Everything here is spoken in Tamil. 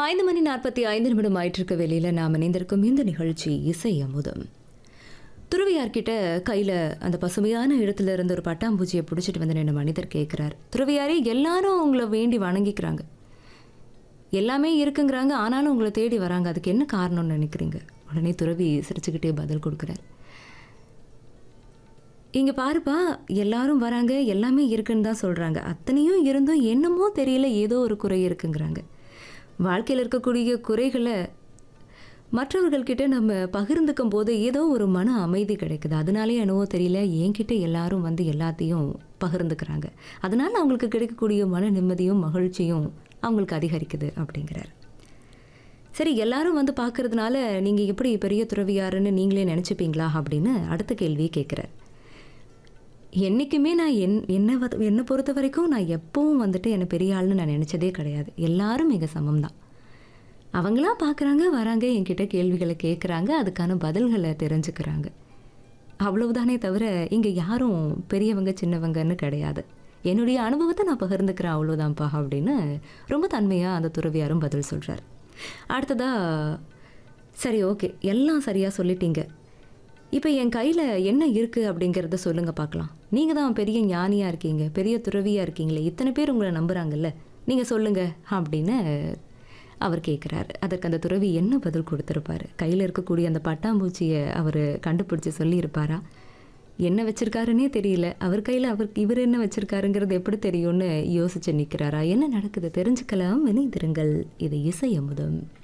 ஐந்து மணி நாற்பத்தி ஐந்து நிமிடம் ஆயிட்டிருக்க வெளியில் நாம் இணைந்திருக்கும் இந்த நிகழ்ச்சி இசை அமுதம் துறவியார்கிட்ட கையில் அந்த பசுமையான இடத்துல இருந்த ஒரு பட்டாம்பூச்சியை பிடிச்சிட்டு வந்து நின்று மனிதர் கேட்குறாரு துறவியாரே எல்லாரும் உங்களை வேண்டி வணங்கிக்கிறாங்க எல்லாமே இருக்குங்கிறாங்க ஆனாலும் உங்களை தேடி வராங்க அதுக்கு என்ன காரணம்னு நினைக்கிறீங்க உடனே துறவி சிரிச்சுக்கிட்டே பதில் கொடுக்குறாரு இங்கே பாருப்பா எல்லாரும் வராங்க எல்லாமே இருக்குன்னு தான் சொல்கிறாங்க அத்தனையும் இருந்தும் என்னமோ தெரியல ஏதோ ஒரு குறை இருக்குங்கிறாங்க வாழ்க்கையில் இருக்கக்கூடிய குறைகளை மற்றவர்கள்கிட்ட நம்ம பகிர்ந்துக்கும் போது ஏதோ ஒரு மன அமைதி கிடைக்குது அதனாலே என்னவோ தெரியல என்கிட்ட எல்லாரும் வந்து எல்லாத்தையும் பகிர்ந்துக்கிறாங்க அதனால அவங்களுக்கு கிடைக்கக்கூடிய மன நிம்மதியும் மகிழ்ச்சியும் அவங்களுக்கு அதிகரிக்குது அப்படிங்கிறார் சரி எல்லாரும் வந்து பார்க்கறதுனால நீங்கள் எப்படி பெரிய துறவியாருன்னு நீங்களே நினச்சிப்பீங்களா அப்படின்னு அடுத்த கேள்வியை கேட்குறார் என்றைக்குமே நான் என் என்னை வ- என்னை பொறுத்த வரைக்கும் நான் எப்பவும் வந்துட்டு என்னை பெரிய ஆள்னு நான் நினச்சதே கிடையாது எல்லாரும் மிக சமம் தான் அவங்களா பார்க்குறாங்க வராங்க என்கிட்ட கேள்விகளை கேட்குறாங்க அதுக்கான பதில்களை தெரிஞ்சுக்கிறாங்க அவ்வளவுதானே தவிர இங்கே யாரும் பெரியவங்க சின்னவங்கன்னு கிடையாது என்னுடைய அனுபவத்தை நான் பகிர்ந்துக்கிறேன் அவ்வளோதான்ப்பா அப்படின்னு ரொம்ப தன்மையாக அந்த துறவியாரும் பதில் சொல்கிறார் அடுத்ததா சரி ஓகே எல்லாம் சரியாக சொல்லிட்டீங்க இப்போ என் கையில் என்ன இருக்குது அப்படிங்கிறத சொல்லுங்கள் பார்க்கலாம் நீங்கள் தான் பெரிய ஞானியாக இருக்கீங்க பெரிய துறவியாக இருக்கீங்களே இத்தனை பேர் உங்களை நம்புகிறாங்கல்ல நீங்கள் சொல்லுங்கள் அப்படின்னு அவர் கேட்குறாரு அதற்கு அந்த துறவி என்ன பதில் கொடுத்துருப்பாரு கையில் இருக்கக்கூடிய அந்த பட்டாம்பூச்சியை அவர் கண்டுபிடிச்சி சொல்லியிருப்பாரா என்ன வச்சிருக்காருன்னே தெரியல அவர் கையில் அவர் இவர் என்ன வச்சிருக்காருங்கிறது எப்படி தெரியும்னு யோசிச்சு நிற்கிறாரா என்ன நடக்குது தெரிஞ்சுக்கலாம் இணைந்திருங்கள் இது இசை அமுதம்